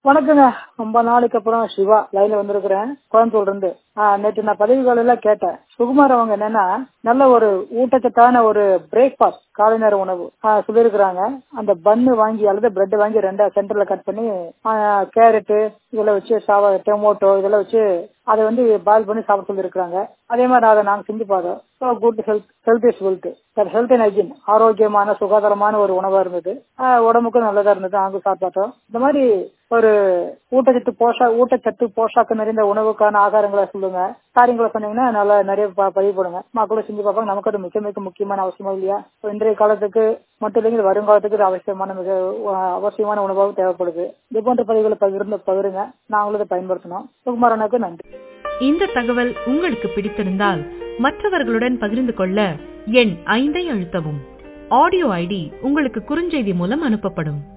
வணக்கங்க ரொம்ப நாளைக்கு அப்புறம் சிவா லைன்ல வந்திருக்கிறேன் கோயம்புத்தூர்ல இருந்து ஆஹ் நேற்று நான் பதவி எல்லாம் கேட்டேன் சுகுமார் அவங்க என்னன்னா நல்ல ஒரு ஊட்டச்சத்தான ஒரு பிரேக்ஃபாஸ்ட் காலை நேர உணவு ஆஹ் சொல்லியிருக்கிறாங்க அந்த பன்னு வாங்கி அல்லது பிரெட் வாங்கி ரெண்டா சென்டர்ல கட் பண்ணி கேரட்டு இதெல்லாம் வச்சு சாவ டொமோட்டோ இதெல்லாம் வச்சு அதை வந்து பாயில் பண்ணி சாப்பிட சொல்லியிருக்கிறாங்க அதே மாதிரி அதை நாங்கள் செஞ்சு பார்த்தோம் good health health is wealth health and hygiene ஆரோக்கியமான சுகாதாரமான ஒரு உணவா இருந்தது ஆஹ் உடம்புக்கும் நல்லதா இருந்தது நாங்கள் சாப்பிட்டு பார்த்தோம் இந்த மாதிரி ஒரு ஊட்டச்சத்து போஷா ஊட்டச்சத்து போஷாக்கு நிறைந்த உணவுக்கான ஆகாரங்களை சொல்லுங்க காரியங்களை சொன்னீங்கன்னா நல்லா நிறைய ப- பதிவு போடுங்க மக்களும் செஞ்சு பார்ப்பாங்க நமக்கு அது மிக மிக முக்கியமான அவசியமா இல்லையா இப்ப இன்றைய காலத்துக்கு மட்டும் இல்லைங்க இது வருங்காலத்துக்கு இது அவசியமான மிக அஹ், அவசியமான உணவாகவும் தேவைப்படுது இது போன்ற பதிவுகளை பகிர்ந்து பகிருங்க நாங்களும் இதை பயன்படுத்தணும் சுகுமாரனுக்கு நன்றி இந்த தகவல் உங்களுக்கு பிடித்திருந்தால் மற்றவர்களுடன் பகிர்ந்து கொள்ள எண் ஐந்தை அழுத்தவும் ஆடியோ ஐடி உங்களுக்கு குறுஞ்செய்தி மூலம் அனுப்பப்படும்